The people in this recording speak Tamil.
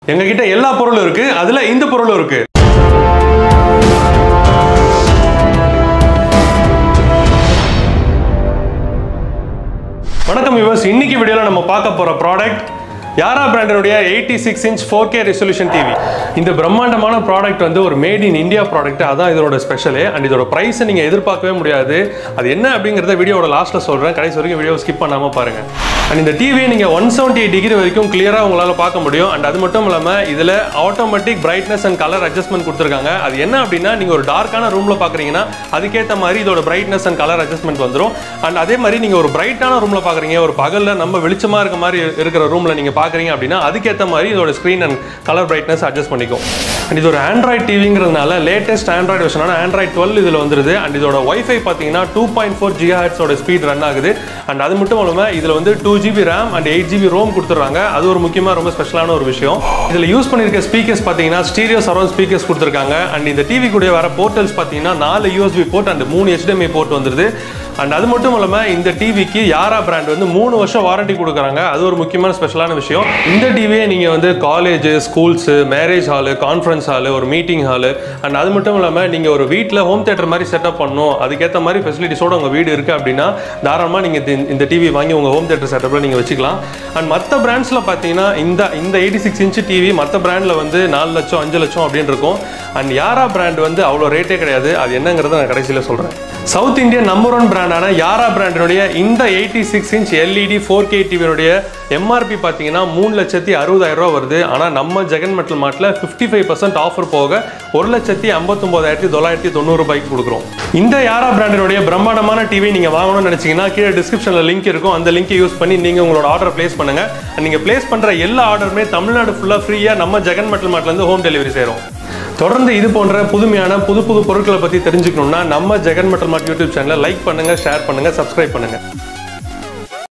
எங்ககிட்ட எல்லா பொருளும் இருக்கு அதுல இந்த பொருளும் இருக்கு வணக்கம் விவர்ஸ் இன்னைக்கு வீடியோல நம்ம பார்க்க போற ப்ராடக்ட் யாரா பிராண்டினுடைய eighty six inch four K resolution TV இந்த பிரம்மாண்டமான ப்ராடக்ட் வந்து ஒரு மேட் இன் இந்தியா ப்ராடக்ட் அதான் இதோட ஸ்பெஷலே அண்ட் இதோட ப்ரைஸை நீங்கள் எதிர்பார்க்கவே முடியாது அது என்ன அப்படிங்கிறத வீடியோட லாஸ்ட்டில் சொல்கிறேன் கடைசி வரைக்கும் வீடியோ ஸ்கிப் பண்ணாமல் பாருங்க அண்ட் இந்த டிவியை நீங்கள் ஒன் செவன்ட்டி எயிட் டிகிரி வரைக்கும் கிளியராக உங்களால் பார்க்க முடியும் அண்ட் அது மட்டும் இல்லாமல் இதில் automatic brightness and colour adjustment கொடுத்துருக்காங்க அது என்ன அப்படின்னா நீங்கள் ஒரு டார்க்கான ரூமில் பார்க்குறீங்கன்னா அதுக்கேற்ற மாதிரி இதோட பிரைட்னஸ் அண்ட் கலர் அட்ஜஸ்ட்மெண்ட் வந்துடும் அண்ட் அதே மாதிரி நீங்கள் ஒரு பிரைட்டான ரூமில் பார்க்குறீங்க ஒரு பகலில் நம்ம வெளிச்சமாக இருக்க மாதிரி இருக்கிற ரூமில் நீங்கள் பார்க்குறீங்க அப்படின்னா அதுக்கேற்ற மாதிரி இதோட screen and colour brightness adjust பண்ணிக்கும் அண்ட் இது ஒரு ஆண்ட்ராய்ட் டிவிங்கிறதுனால லேட்டஸ்ட் ஆண்ட்ராய்டு வெர்ஷனான ஆண்ட்ராய்ட் டுவெல் இதில் வந்துருது அண்ட் இதோட ஒய்ஃபை பார்த்தீங்கன்னா டூ பாயிண்ட் ஃபோர் ஜிஹாட்ஸோட ஸ்பீட் ரன் ஆகுது அண்ட் அது மட்டும் இல்லாமல் இதில் வந்து two GB RAM and eight GB ROM கொடுத்துட்றாங்க அது ஒரு முக்கியமாக ரொம்ப ஸ்பெஷலான ஒரு விஷயம் இதில் யூஸ் பண்ணியிருக்க ஸ்பீக்கர்ஸ் பார்த்தீங்கன்னா ஸ்டீரியோ சரௌண்ட் ஸ்பீக்கர்ஸ் கொடுத்துருக்காங்க அண்ட் இந்த டிவி கூட வர போர்ட்டல்ஸ் பார்த்தீங்கன்னா நாலு யூஎஸ்பி போர்ட் அண்ட் மூணு HDMI போர்ட் வந்துருது அண்ட் அது மட்டும் இல்லாமல் இந்த டிவிக்கு யாரா பிராண்ட் வந்து மூணு வருஷம் வாரண்டி கொடுக்குறாங்க அது ஒரு முக்கியமான ஸ்பெஷலான விஷயம் இந்த டிவியை நீங்கள் வந்து college schools marriage hall conference hall ஒரு மீட்டிங் ஹாலு அண்ட் அது மட்டும் இல்லாமல் நீங்கள் ஒரு வீட்டில் ஹோம் தேட்டர் மாதிரி செட்டப் பண்ணணும் அதுக்கேற்ற மாதிரி ஃபெசிலிட்டிஸோட உங்கள் வீடு இருக்குது அப்படின்னா தாராளமாக நீங்கள் இந்த டிவி வாங்கி உங்கள் ஹோம் தேட்டர் செட்டப்பில் நீங்கள் வச்சுக்கலாம் அண்ட் மற்ற பிராண்ட்ஸில் பார்த்தீங்கன்னா இந்த இந்த எயிட்டி சிக்ஸ் இன்ச்சு டிவி மற்ற பிராண்டில் வந்து நாலு லட்சம் அஞ்சு லட்சம் அப்படின்னு இருக்கும் அண்ட் யாரா பிராண்ட் வந்து அவ்வளோ ரேட்டே கிடையாது அது என்னங்கிறத நான் கடைசியில் சொல்கிறேன் சவுத் இந்தியன் நம்பர் ஒன் பிராண்டான யாரா பிராண்டினுடைய இந்த eighty six inch LED four K டிவியினுடைய எம்ஆர்பி பார்த்தீங்கன்னா மூணு லட்சத்தி அறுபதாயிரம் ரூபா வருது ஆனால் நம்ம ஜெகன் மெட்டல் மார்ட்டில் ஃபிஃப்டி ஃபைவ் பர்சன்ட் ஆஃபர் போக ஒரு லட்சத்தி ஐம்பத்தொம்போதாயிரத்தி தொள்ளாயிரத்தி தொண்ணூறு ரூபாய்க்கு கொடுக்குறோம் இந்த யாரா பிராண்டினுடைய பிரம்மாண்டமான டிவி நீங்கள் வாங்கணும்னு நினச்சிங்கன்னா கீழே டிஸ்கிரிப்ஷனில் லிங்க் இருக்கும் அந்த லிங்கை யூஸ் பண்ணி நீங்கள் உங்களோட ஆர்டர் ப்ளேஸ் பண்ணுங்கள் நீங்கள் ப்ளேஸ் பண்ணுற எல்லா ஆர்டருமே தமிழ்நாடு ஃபுல்லாக ஃப்ரீயாக நம்ம ஜெகன் மெட்டல் மார்ட்லேருந்து ஹோம் டெலிவரி செய்கிறோம் தொடர்ந்து இது போன்ற புதுமையான புது புது பொருட்களை பற்றி தெரிஞ்சுக்கணும்னா நம்ம ஜெகன் மெட்டல் மார்ட் யூடியூப் சேனலை லைக் பண்ணுங்கள் ஷேர் பண்ணுங்கள் சப்ஸ்கிரைப் பண்ணுங்கள்